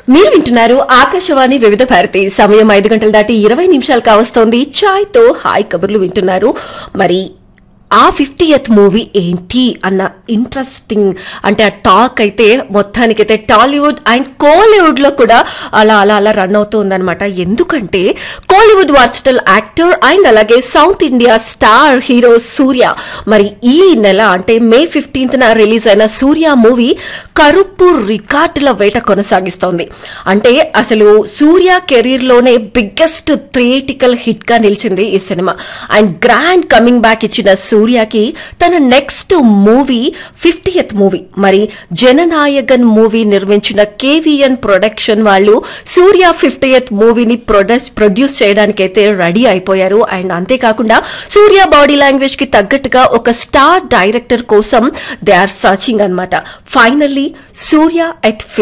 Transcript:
మీరు వింటున్నారు ఆకాశవాణి వివిధ భారతి సమయం ఐదు గంటలు దాటి ఇరవై నిమిషాలు కావస్తోంది చాయ్ తో హాయ్ కబుర్లు వింటున్నారు మరి ఆ ఫిఫ్టీయత్ మూవీ ఏంటి అన్న ఇంట్రెస్టింగ్ అంటే ఆ టాక్ అయితే మొత్తానికైతే టాలీవుడ్ అండ్ కోలీవుడ్ లో కూడా అలా అలా అలా రన్ అవుతుందన్నమాట ఎందుకంటే కోలీవుడ్ వర్సిటల్ యాక్టర్ అండ్ అలాగే south India star hero Suriya మరి ఈ నెల అంటే మే ఫిఫ్టీన్త్ న రిలీజ్ అయిన సూర్య మూవీ కరుపు రికార్డుల వేట కొనసాగిస్తోంది అంటే అసలు సూర్య కెరీర్ లోనే బిగ్గెస్ట్ థియేటికల్ హిట్ గా నిలిచింది ఈ సినిమా అండ్ గ్రాండ్ కమింగ్ బ్యాక్ ఇచ్చిన సూర్యకి తన నెక్స్ట్ మూవీ ఫిఫ్టీయత్ మూవీ మరి జననాయకన్ మూవీ నిర్మించిన కేవీఎన్ ప్రొడక్షన్ వాళ్ళు సూర్య ఫిఫ్టీయత్ మూవీని ప్రొడక్ట్ ప్రొడ్యూస్ చేయడానికైతే రెడీ అయిపోయారు అండ్ అంతేకాకుండా సూర్య బాడీ లాంగ్వేజ్ కి తగ్గట్టుగా ఒక స్టార్ డైరెక్టర్ కోసం దే ఆర్ సర్చింగ్ అన్నమాట ఫైనల్లీ సూర్య ఎట్